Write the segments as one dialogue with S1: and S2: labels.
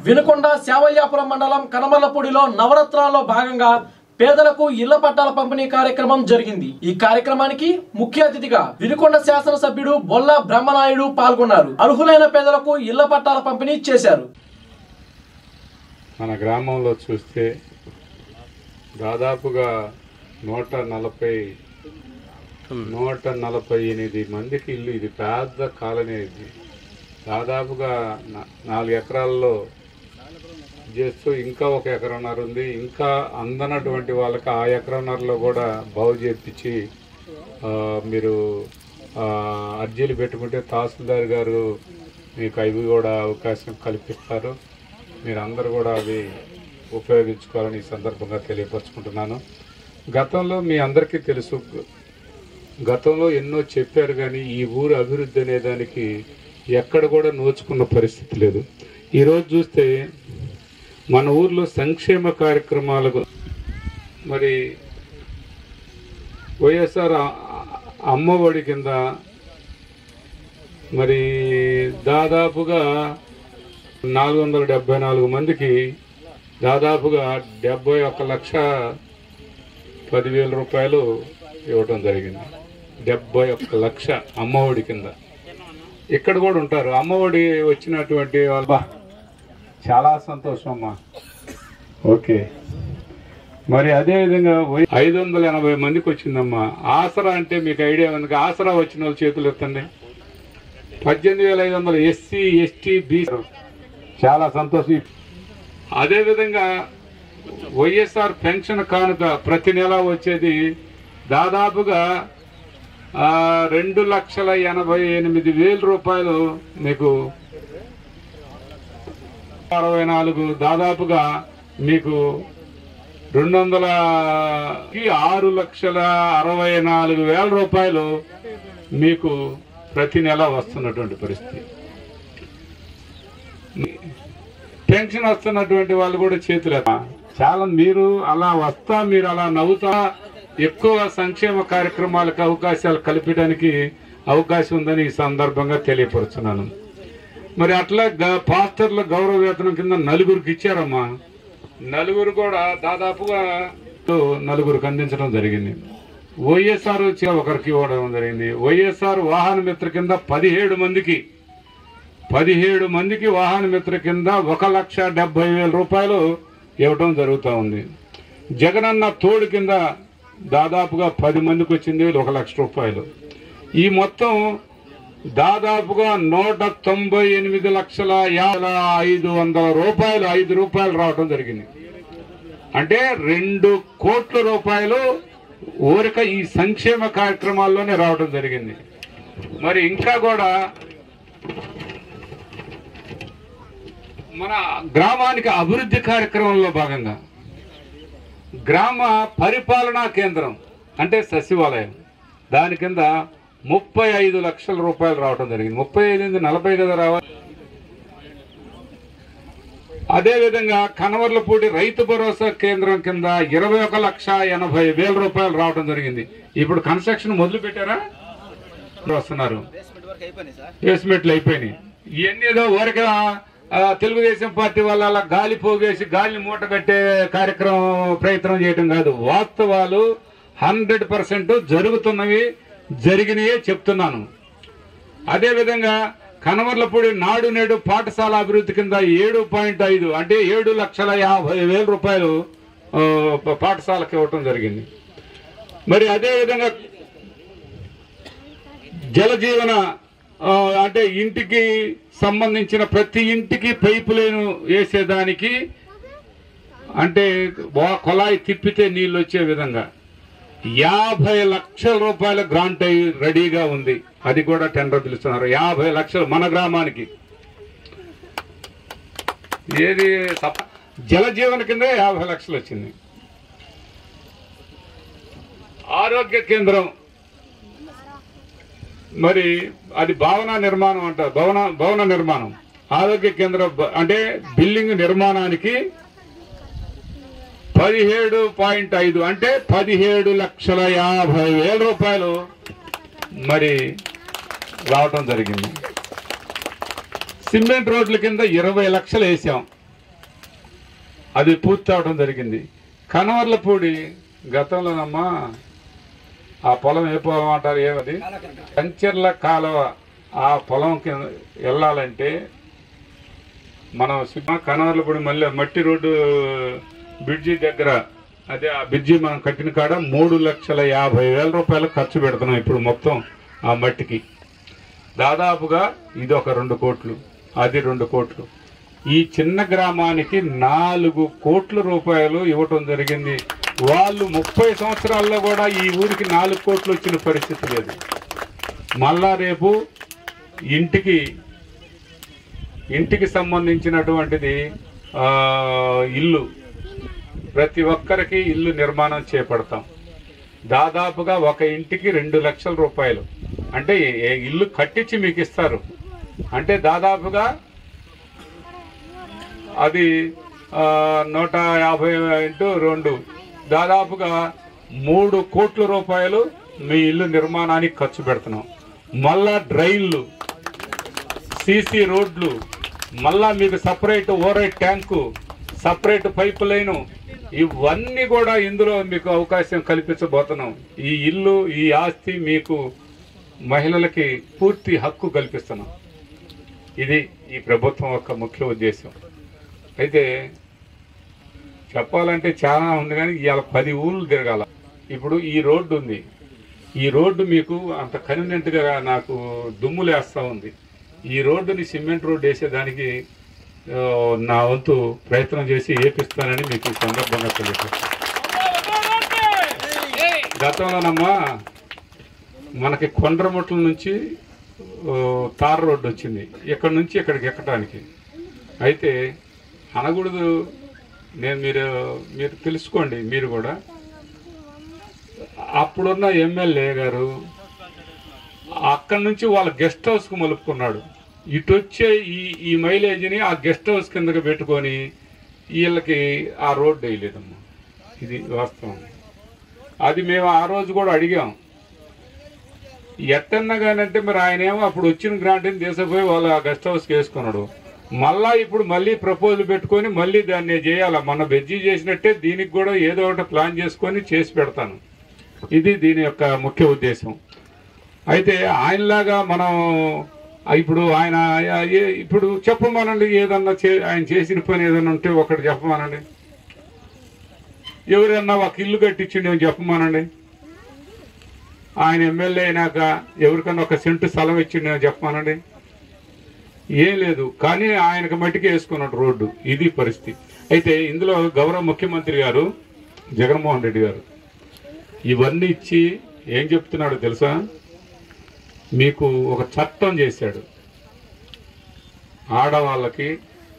S1: వినుకొండ శావల్యాపురం మండలం కనమల్లపూడిలో నవరత్నాల్లో భాగంగా పేదలకు ఇళ్ల పట్టాల పంపిణీ కార్యక్రమం జరిగింది ఈ కార్యక్రమానికి ముఖ్య అతిథిగా వినుకొండ శాసనసభ్యుడు బొల్ల బ్రహ్మనాయుడు పాల్గొన్నారు అర్హులైన పేదలకు ఇళ్ల పట్టాల పంపిణీ చేశారు
S2: మన గ్రామంలో చూస్తే దాదాపుగా నూట నలభై నూట నలభై ఎనిమిది మందికి ఇల్లు ఇది పెద్ద కాలనీ ఇది దాదాపుగా నా- నాలుగు ఎకరాల్లో చేస్తూ ఇంకా ఒక ఎకరన్నర ఉంది ఇంకా అందనటువంటి వాళ్ళకి ఆ ఎకరన్నరలో కూడా బాగు చేపించి ఆ, మీరు ఆ, అర్జీలు పెట్టుకుంటే తహసీల్దార్ గారు మీకు అవి కూడా అవకాశం కల్పిస్తారు మీరు అందరూ కూడా అవి ఉపయోగించుకోవాలని ఈ సందర్భంగా తెలియపరచుకుంటున్నాను గతంలో మీ అందరికీ తెలుసు గతంలో ఎన్నో చెప్పారు కానీ ఈ ఊరు అభివృద్ధి అనే దానికి ఎక్కడ కూడా నోచుకున్న పరిస్థితి లేదు ఈరోజు చూస్తే మన ఊర్లో సంక్షేమ కార్యక్రమాలకు మరి వైఎస్ఆర్ అ- అమ్మఒడి కింద మరి దాదాపుగా నాలుగు వందల డెబ్బై నాలుగు మందికి దాదాపుగా డెబ్బై ఒక్క లక్ష పదివేల రూపాయలు ఇవ్వటం జరిగింది డెబ్బై ఒక్క లక్ష అమ్మఒడి కింద ఇక్కడ కూడా ఉంటారు అమ్మఒడి వచ్చినటువంటి వాళ్ళు బా, చాలా సంతోషం అమ్మా ఓకే మరి అదే విధంగా ఐదు వందల ఎనభై మందికి వచ్చిందమ్మా ఆసరా అంటే మీకు ఐడియా ఉంది ఆసరా వచ్చిన వాళ్ళు చేతులు ఎత్తండి పద్దెనిమిది వేల ఐదు వందలు ఎస్సీ ఎస్టీ బీ చాలా సంతోషం అదే విధంగా వైఎస్ఆర్ పెన్షన్ కానుక ప్రతి నెల వచ్చేది దాదాపుగా ఆ, రెండు లక్షల ఎనభై ఎనిమిది వేల రూపాయలు మీకు అరవై నాలుగు దాదాపుగా మీకు రెండు వందల ఆరు లక్షల అరవై నాలుగు వేల రూపాయలు మీకు ప్రతి నెల వస్తున్నటువంటి పరిస్థితి పెన్షన్ వస్తున్నటువంటి వాళ్ళు కూడా చేతులు చాలా మీరు అలా వస్తా మీరు అలా నవ్వుతా ఎక్కువ సంక్షేమ కార్యక్రమాలకు అవకాశాలు కల్పించడానికి అవకాశం ఉందని ఈ సందర్భంగా తెలియపరుచున్నాను మరి అట్లా గ- పాస్టర్ల గౌరవ వేతనం కింద నలుగురికి ఇచ్చారమ్మా నలుగురు కూడా దాదాపుగా నలుగురికి అందించడం జరిగింది వైఎస్ఆర్ వచ్చి ఒకరికి ఇవ్వడం జరిగింది వైఎస్ఆర్ వాహన మిత్ర కింద పదిహేడు మందికి పదిహేడు మందికి వాహన మిత్ర కింద ఒక లక్ష డెబ్బై వేల రూపాయలు ఇవ్వటం జరుగుతూ ఉంది జగనన్న తోడు కింద దాదాపుగా పది మందికి వచ్చింది ఒక లక్ష రూపాయలు ఈ మొత్తం దాదాపుగా నూట తొంభై ఎనిమిది లక్షల యాభై ఐదు వందల రూపాయలు ఐదు రూపాయలు రావడం జరిగింది అంటే రెండు కోట్ల రూపాయలు ఊరిక ఈ సంక్షేమ కార్యక్రమాల్లోనే రావడం జరిగింది మరి ఇంకా కూడా మన గ్రామానికి అభివృద్ధి కార్యక్రమంలో భాగంగా గ్రామ పరిపాలనా కేంద్రం అంటే సచివాలయం దాని కింద ముప్పై ఐదు లక్షల రూపాయలు రావడం జరిగింది ముప్పై ఐదు నుంచి నలభై కదా రావాలి అదేవిధంగా కనవర్లపూడి రైతు భరోసా కేంద్రం కింద ఇరవై ఒక లక్ష ఎనభై వేల రూపాయలు రావడం జరిగింది ఇప్పుడు కన్స్ట్రక్షన్ మొదలు పెట్టారా వస్తున్నారు బేస్మెంట్లు అయిపోయినాయి ఇవన్నీ ఏదో ఊరికే ఆ, తెలుగుదేశం పార్టీ వాళ్ళ అలా గాలి పోగేసి గాలిని మూట కట్టే కార్యక్రమం ప్రయత్నం చేయడం కాదు వాస్తవాలు హండ్రెడ్ పర్సెంట్ జరుగుతున్నవి జరిగినాయే చెప్తున్నాను అదేవిధంగా కనవర్లపూడి నాడు నేడు పాఠశాల అభివృద్ధి కింద ఏడు పాయింట్ ఐదు అంటే ఏడు లక్షల యాభై వేల రూపాయలు ఆ, ప- పాఠశాలకు ఇవ్వటం జరిగింది మరి అదేవిధంగా జలజీవన ఆ, అంటే ఇంటికి సంబంధించిన ప్రతి ఇంటికి పైపు లైన్ వేసేదానికి అంటే వా- కొలాయి తిప్పితే నీళ్ళు వచ్చే విధంగా యాభై లక్షల రూపాయల గ్రాంట్ అయి రెడీగా ఉంది అది కూడా టెండర్ పిలుస్తున్నారు యాభై లక్షలు మన గ్రామానికి ఏది సప- జలజీవన కింద యాభై లక్షలు వచ్చింది ఆరోగ్య కేంద్రం మరి అది భవన నిర్మాణం అంటారు భవన భవన నిర్మాణం ఆరోగ్య కేంద్రం బ- అంటే బిల్డింగ్ నిర్మాణానికి పదిహేడు పాయింట్ ఐదు అంటే పదిహేడు లక్షల యాభై వేల రూపాయలు మరి రావటం జరిగింది సిమెంట్ రోడ్ల కింద ఇరవై లక్షలు వేసాం అది పూర్తి అవడం జరిగింది కనవర్లపూడి గతంలోనమ్మా ఆ పొలం ఏ పొలం అంటారు ఏమది కంచెర్ల కాలువ ఆ పొలం కింద వెళ్ళాలంటే మనం సినిమా కనవర్లపూడి మళ్ళీ మట్టి రోడ్డు బ్రిడ్జి దగ్గర అదే ఆ బ్రిడ్జి మనం కట్టిన కాడ మూడు లక్షల యాభై వేల రూపాయలు ఖర్చు పెడుతున్నాం ఇప్పుడు మొత్తం ఆ మట్టికి దాదాపుగా ఇది ఒక రెండు కోట్లు అది రెండు కోట్లు ఈ చిన్న గ్రామానికి నాలుగు కోట్ల రూపాయలు ఇవ్వటం జరిగింది వాళ్ళు ముప్పై సంవత్సరాల్లో కూడా ఈ ఊరికి నాలుగు కోట్లు వచ్చిన పరిస్థితి లేదు మళ్ళా రేపు ఇంటికి ఇంటికి సంబంధించినటువంటిది ఆ, ఇల్లు ప్రతి ఒక్కరికి ఇల్లు నిర్మాణం చేపడతాం దాదాపుగా ఒక ఇంటికి రెండు లక్షల రూపాయలు అంటే ఏ- ఇల్లు కట్టించి మీకు ఇస్తారు అంటే దాదాపుగా అది ఆ, నూట యాభై ఇంటూ రెండు దాదాపుగా మూడు కోట్ల రూపాయలు మీ ఇల్లు నిర్మాణానికి ఖర్చు పెడుతున్నాం మళ్ళా డ్రైన్లు సీసీ రోడ్లు మళ్ళా మీకు separate overhead tank separate pipe line ఇవన్నీ కూడా ఇందులో మీకు అవకాశం కల్పించబోతున్నాం ఈ ఇల్లు ఈ ఆస్తి మీకు మహిళలకి పూర్తి హక్కు కల్పిస్తున్నాం ఇది ఈ ప్రభుత్వం యొక్క ముఖ్య ఉద్దేశం అయితే చెప్పాలంటే చాలా ఉంది కానీ ఇవాళ పది ఊళ్ళు తిరగాల ఇప్పుడు ఈ రోడ్డు ఉంది ఈ రోడ్డు మీకు అంత కన్వీనెంట్గా నాకు దుమ్ము లేస్తూ ఉంది ఈ రోడ్డుని సిమెంట్ రోడ్డు వేసేదానికి ఆ, నా వంతు ప్రయత్నం చేసి ఏపిస్తానని మీకు ఈ సందర్భంగా తెలియజేస్తాను గతంలోనమ్మా మనకి కొండ్రముట్ల నుంచి ఆ, తార్ రోడ్డు వచ్చింది ఇక్కడ నుంచి ఇక్కడికి ఎక్కడానికి అయితే అనకూడదు నేను మీరు మీరు తెలుసుకోండి మీరు కూడా అప్పుడున్న ఎమ్మెల్యే గారు అక్కడి నుంచి వాళ్ళ గెస్ట్ హౌస్కు మలుపుకున్నాడు ఇటు వచ్చే ఈ ఈ మైలేజ్ని ఆ గెస్ట్ హౌస్ కిందకి పెట్టుకొని వీళ్ళకి ఆ రోడ్డు వేయలేదమ్మా ఇది వాస్తవం అది మేము ఆ రోజు కూడా అడిగాం ఎట్టన్నా కానంటే మరి ఆయన ఏమో అప్పుడు వచ్చిన గ్రాంట్ని తీసుకుపోయి వాళ్ళ గెస్ట్ హౌస్కి వేసుకున్నాడు మళ్ళా ఇప్పుడు మళ్ళీ ప్రపోజల్ పెట్టుకొని మళ్ళీ దాన్ని చేయాలి మన బెజ్జీ చేసినట్టే దీనికి కూడా ఏదో ఒకటి ప్లాన్ చేసుకొని చేసి పెడతాను ఇది దీని యొక్క ముఖ్య ఉద్దేశం అయితే ఆయనలాగా మనం ఆ, ఇప్పుడు ఆయన ఏ- ఇప్పుడు చెప్పమనండి ఏదన్నా చే- ఆయన చేసిన పని ఏదన్నా ఉంటే ఒకటి చెప్పమనండి ఎవరన్నా ఒక ఇల్లు కట్టించిండేమో చెప్పమనండి ఆయన ఎమ్మెల్యే అయినాక ఎవరికన్నా ఒక సెంటు స్థలం ఇచ్చిండేమో చెప్పమనండి ఏం లేదు కానీ ఆయనకు మట్టికి వేసుకున్నాడు రోడ్డు ఇది పరిస్థితి అయితే ఇందులో గౌరవ ముఖ్యమంత్రి గారు జగన్మోహన్ రెడ్డి గారు ఇవన్నీ ఇచ్చి ఏం చెప్తున్నాడో తెలుసా మీకు ఒక చట్టం చేశాడు ఆడవాళ్ళకి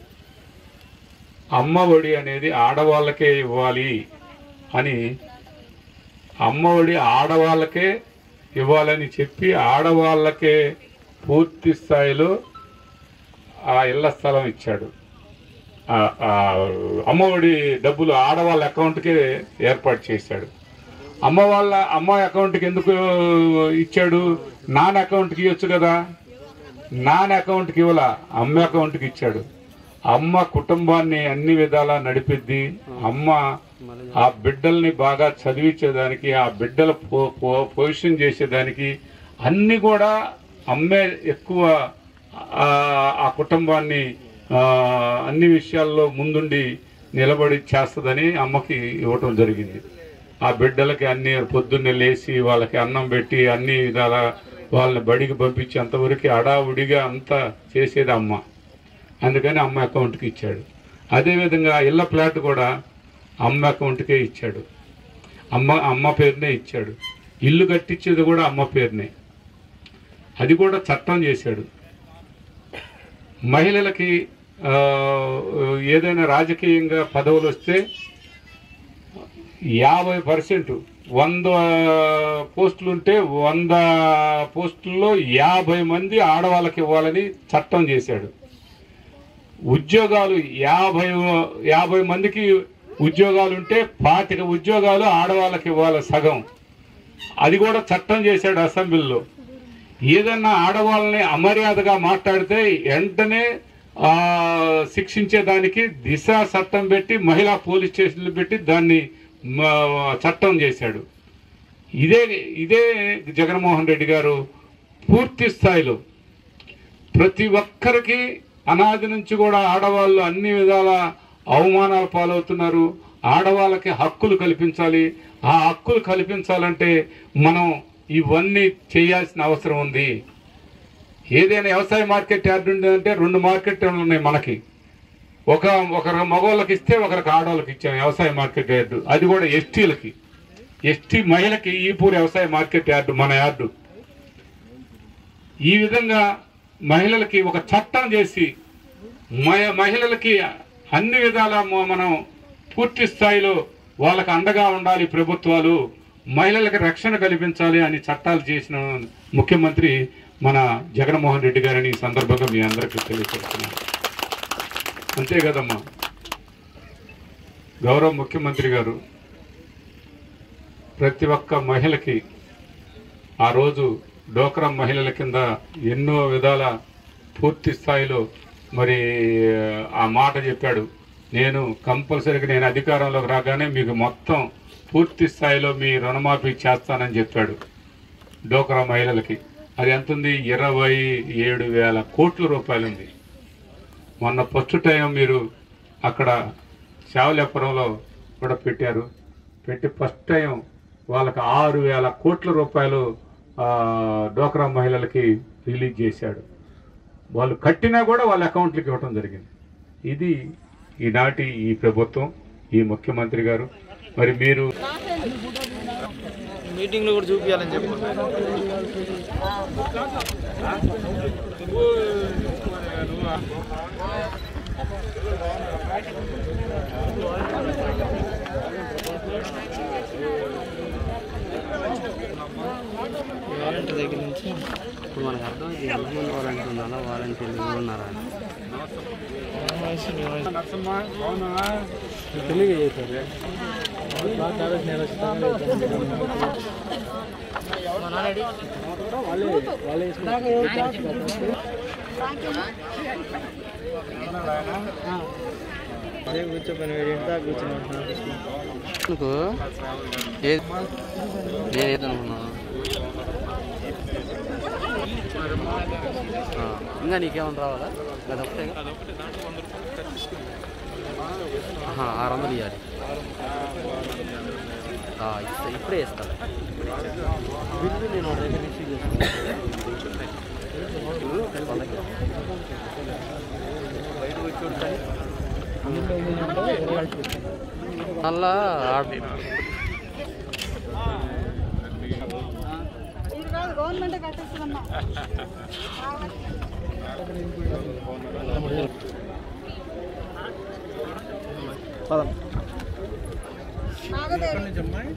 S2: అమ్మ ఒడి అనేది ఆడవాళ్ళకే ఇవ్వాలి అని అమ్మ ఒడి ఆడవాళ్ళకే ఇవ్వాలని చెప్పి ఆడవాళ్ళకే పూర్తి స్థాయిలో ఆ ఇళ్ల స్థలం ఇచ్చాడు ఆ- ఆ అమ్మఒడి డబ్బులు ఆడవాళ్ళ అకౌంట్కే ఏర్పాటు చేశాడు అమ్మ వాళ్ళ అమ్మాయి అకౌంట్కి ఎందుకు ఇచ్చాడు నాన్న అకౌంట్కి ఇవ్వచ్చు కదా నాన్న అకౌంట్కి ఇవ్వాల అమ్మ అకౌంట్కి ఇచ్చాడు అమ్మ కుటుంబాన్ని అన్ని విధాలా నడిపిద్ది అమ్మ ఆ బిడ్డల్ని బాగా చదివించేదానికి ఆ బిడ్డల పో- పో- పొజిషన్ చేసేదానికి అన్ని కూడా అమ్మే ఎక్కువ ఆ ఆ కుటుంబాన్ని ఆ, అన్ని విషయాల్లో ముందుండి నిలబడి చేస్తుందని అమ్మకి ఇవ్వటం జరిగింది ఆ బిడ్డలకి అన్ని పొద్దున్నే లేచి వాళ్ళకి అన్నం పెట్టి అన్ని విధాల వాళ్ళని బడికి పంపించి అంతవరకు అడావుడిగా అంతా చేసేది అమ్మ అందుకని అమ్మ అకౌంట్కి ఇచ్చాడు అదేవిధంగా ఇళ్ళ ప్లాట్ కూడా అమ్మ అకౌంట్కే ఇచ్చాడు అమ్మ అమ్మ పేరునే ఇచ్చాడు ఇల్లు కట్టించేది కూడా అమ్మ పేరునే అది కూడా చట్టం చేశాడు మహిళలకి ఆ, ఏదైనా రాజకీయంగా పదవులు వస్తే యాభై పర్సెంట్ వంద పోస్టులు ఉంటే వంద పోస్టుల్లో యాభై మంది ఆడవాళ్ళకి ఇవ్వాలని చట్టం చేశాడు ఉద్యోగాలు యాభై యాభై మందికి ఉద్యోగాలు ఉంటే పాతిక ఉద్యోగాలు ఆడవాళ్ళకి ఇవ్వాలి సగం అది కూడా చట్టం చేశాడు అసెంబ్లీలో ఏదన్నా ఆడవాళ్ళని అమర్యాదగా మాట్లాడితే వెంటనే ఆ, శిక్షించేదానికి దిశ చట్టం పెట్టి మహిళా పోలీస్ స్టేషన్లు పెట్టి దాన్ని మ, చట్టం చేశాడు ఇదే ఇదే జగన్మోహన్ రెడ్డి గారు పూర్తి స్థాయిలో ప్రతి ఒక్కరికి అనాది నుంచి కూడా ఆడవాళ్ళు అన్ని విధాల అవమానాల పాలవుతున్నారు ఆడవాళ్ళకి హక్కులు కల్పించాలి ఆ హక్కులు కల్పించాలంటే మనం ఇవన్నీ చేయాల్సిన అవసరం ఉంది ఏదైనా వ్యవసాయ మార్కెట్ యార్డు ఉందంటే రెండు మార్కెట్ యార్డులు ఉన్నాయి మనకి ఒక ఒకరు మగవాళ్ళకి ఇస్తే ఒకరికి ఆడవాళ్ళకి ఇచ్చాం వ్యవసాయ మార్కెట్ యార్డు అది కూడా ఎస్టీలకి ఎస్టీ మహిళకి ఈపూర్ వ్యవసాయ మార్కెట్ యార్డు మన యార్డు ఈ విధంగా మహిళలకి ఒక చట్టం చేసి మ- మహిళలకి అన్ని విధాల మ- మనం పూర్తి స్థాయిలో వాళ్ళకి అండగా ఉండాలి ప్రభుత్వాలు మహిళలకు రక్షణ కల్పించాలి అని చట్టాలు చేసిన ముఖ్యమంత్రి మన జగన్మోహన్ రెడ్డి గారిని ఈ సందర్భంగా మీ అందరికీ తెలియజేస్తున్నాను అంతే కదమ్మా గౌరవ ముఖ్యమంత్రి గారు ప్రతి ఒక్క మహిళకి ఆ రోజు డోక్రా మహిళల కింద ఎన్నో విధాల పూర్తి స్థాయిలో మరి ఆ మాట చెప్పాడు నేను కంపల్సరీగా నేను అధికారంలోకి రాగానే మీకు మొత్తం పూర్తి స్థాయిలో మీ రుణమాఫీ చేస్తానని చెప్పాడు డోక్రా మహిళలకి అది ఎంత ఉంది ఇరవై ఏడు వేల కోట్ల రూపాయలు ఉంది మొన్న ఫస్ట్ టైం మీరు అక్కడ శావలేపురంలో కూడా పెట్టారు పెట్టి ఫస్ట్ టైం వాళ్ళకి ఆరు వేల కోట్ల రూపాయలు ఆ, డోక్రా మహిళలకి రిలీజ్ చేశాడు వాళ్ళు కట్టినా కూడా వాళ్ళ అకౌంట్లకి ఇవ్వడం జరిగింది ఇది ఈనాటి ఈ ప్రభుత్వం ఈ ముఖ్యమంత్రి గారు మరి మీరు
S3: మీటింగ్లో కూడా చూపించాలని చెప్పి వాలంటీర్ దగ్గర నుంచి
S4: ఇప్పుడు మనకు అర్థం ఇది ఎంతమంది వారంటీ ఉండాలో వారంటీలు ఎవరు ఉన్నారా అని.
S3: తెలియజేశారు కూర్చోపని కూర్చున్నా
S4: నీకు ఏది నేను ఏదనుకున్నాను ఆ, ఇంకా నీకేమైనా రావాలా అది ఒకటే ఆరు వందలు ఇవ్వాలి ఆ, ఇస్తా ఇప్పుడే ఇస్తాను బిల్లు నేను ఒక దగ్గర రిసీవ్ చేసుకుంటాను వాళ్ళకి బయటకు వచ్చి కానీ మళ్ళా ఆడ-
S5: ఇది కాదు గవర్నమెంట్ కట్టేస్తుందమ్మా నాగదేవి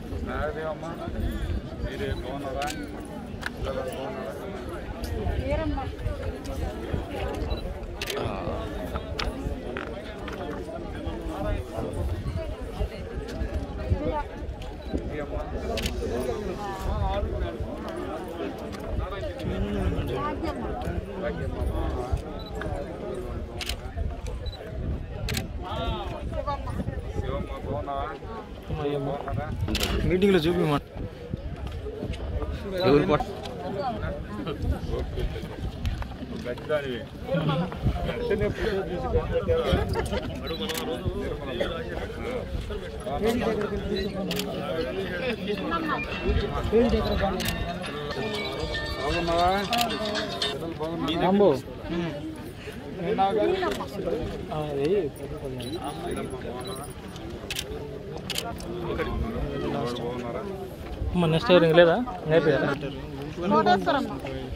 S5: వీరమ్మ భాగ్యమ్మ
S3: మీటింగ్లో చూపిమ్మా
S4: ఎవరు పట్
S3: రాంబో నెక్స్ట్ ఇయర్ లేదా నేర్పారా
S5: కోటేశ్వరమ్మ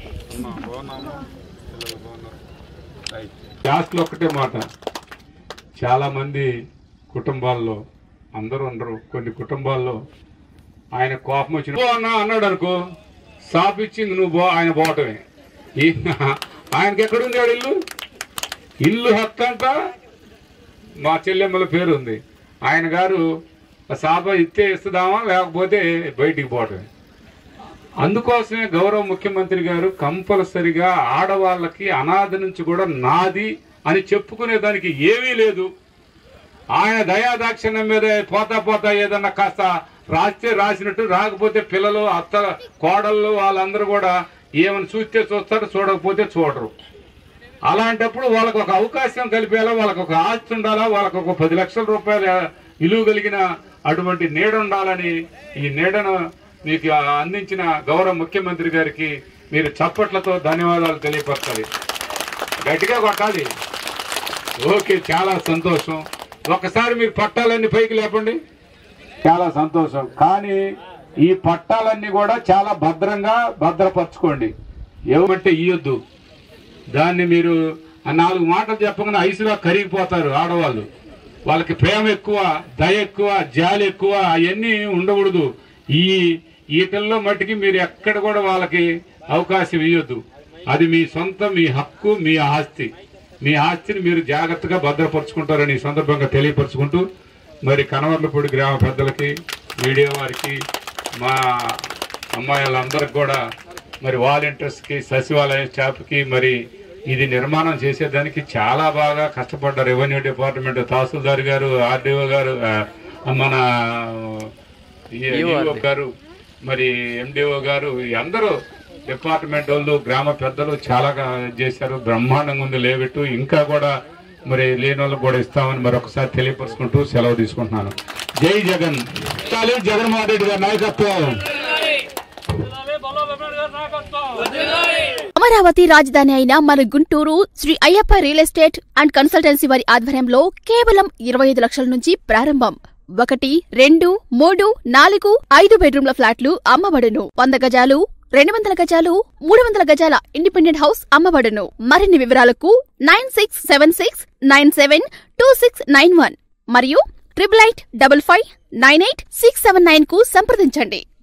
S2: లాస్ట్లో ఒకటే మాట చాలా మంది కుటుంబాల్లో అందరూ ఉండరు కొన్ని కుటుంబాల్లో ఆయన కోపం వచ్చిన "పో అన్నా అన్నాడు అనుకో సాప్ ఇచ్చింది నువ్వు పో ఆయన పోవటమే ఈ- ఆయనకి ఎక్కడుంది ఆడ ఇల్లు ఇల్లు హక్కు అంట మా చెల్లెమ్మల పేరు ఉంది ఆయన గారు సాప ఇస్తే ఇస్తుందామా లేకపోతే బయటికి పోవటమే అందుకోసమే గౌరవ ముఖ్యమంత్రి గారు కంపల్సరిగా ఆడవాళ్ళకి అనాథ నుంచి కూడా నాది అని చెప్పుకునే దానికి ఏమీ లేదు ఆయన దయాదాక్షిణ్యం మీద పోతా పోతా ఏదన్నా కాస్త రాస్తే రాసినట్టు రాకపోతే పిల్లలు అత్త కోడళ్ళు వాళ్ళందరూ కూడా ఏమైనా చూస్తే చూస్తారు చూడకపోతే చూడరు అలాంటప్పుడు వాళ్ళకు ఒక అవకాశం కలిపేలా వాళ్ళకు ఒక ఆస్తి ఉండాలా వాళ్ళకు ఒక పది లక్షల రూపాయల విలువ కలిగిన అటువంటి నీడ ఉండాలని ఈ నీడను మీకు అందించిన గౌరవ ముఖ్యమంత్రి గారికి మీరు చప్పట్లతో ధన్యవాదాలు తెలియపరచాలి గట్టిగా కొట్టాలి ఓకే చాలా సంతోషం ఒకసారి మీరు పట్టాలన్నీ పైకి లేపండి చాలా సంతోషం కానీ ఈ పట్టాలన్నీ కూడా చాలా భద్రంగా భద్రపరచుకోండి ఏమంటే ఇయ్యొద్దు దాన్ని మీరు ఆ నాలుగు మాటలు చెప్పగానే ఐసులా కరిగిపోతారు ఆడవాళ్ళు వాళ్ళకి ప్రేమ ఎక్కువ దయ ఎక్కువ జాలి ఎక్కువ అవన్నీ ఉండకూడదు ఈ ఈటల్లో మట్టికి మీరు ఎక్కడ కూడా వాళ్ళకి అవకాశం ఇవ్వద్దు అది మీ సొంత మీ హక్కు మీ ఆస్తి మీ ఆస్తిని మీరు జాగ్రత్తగా భద్రపరుచుకుంటారని ఈ సందర్భంగా తెలియపరుచుకుంటూ మరి కనవర్లపూడి గ్రామ పెద్దలకి మీడియా వారికి మా అమ్మాయిలందరికి కూడా మరి వాలంటీర్స్కి సచివాలయం స్టాఫ్కి మరి ఇది నిర్మాణం చేసేదానికి చాలా బాగా కష్టపడ్డారు రెవెన్యూ డిపార్ట్మెంట్ తహసీల్దార్ గారు ఆర్డీఓ గారు ఆ, మన ఈఓ గారు మరి ఎండిఓ గారు ఈ అందరూ డిపార్ట్మెంట్ వాళ్ళు గ్రామ పెద్దలు చాలా గా- చేశారు బ్రహ్మాండంగా ఉంది లేబెట్టు ఇంకా కూడా మరి లేని వాళ్ళకి కూడా ఇస్తామని మరొకసారి తెలియపరుచుకుంటూ సెలవు తీసుకుంటున్నాను జై జగన్ చాలు జగన్మోహన్ రెడ్డి గారి నాయకత్వం
S6: అమరావతి రాజధాని అయిన మన Guntur Shri Ayyappa real estate and consultancy వారి ఆధ్వర్యంలో కేవలం ఇరవై ఐదు లక్షల నుంచి ప్రారంభం ఒకటి రెండు మూడు నాలుగు ఐదు బెడ్రూమ్ల ఫ్లాట్లు అమ్మబడును వంద గజాలు రెండు వందల గజాలు మూడు వందల గజాల ఇండిపెండెంట్ హౌస్ అమ్మబడును మరిన్ని వివరాలకు nine six seven six nine seven two six nine one మరియు triple eight double five nine eight six seven nine కు సంప్రదించండి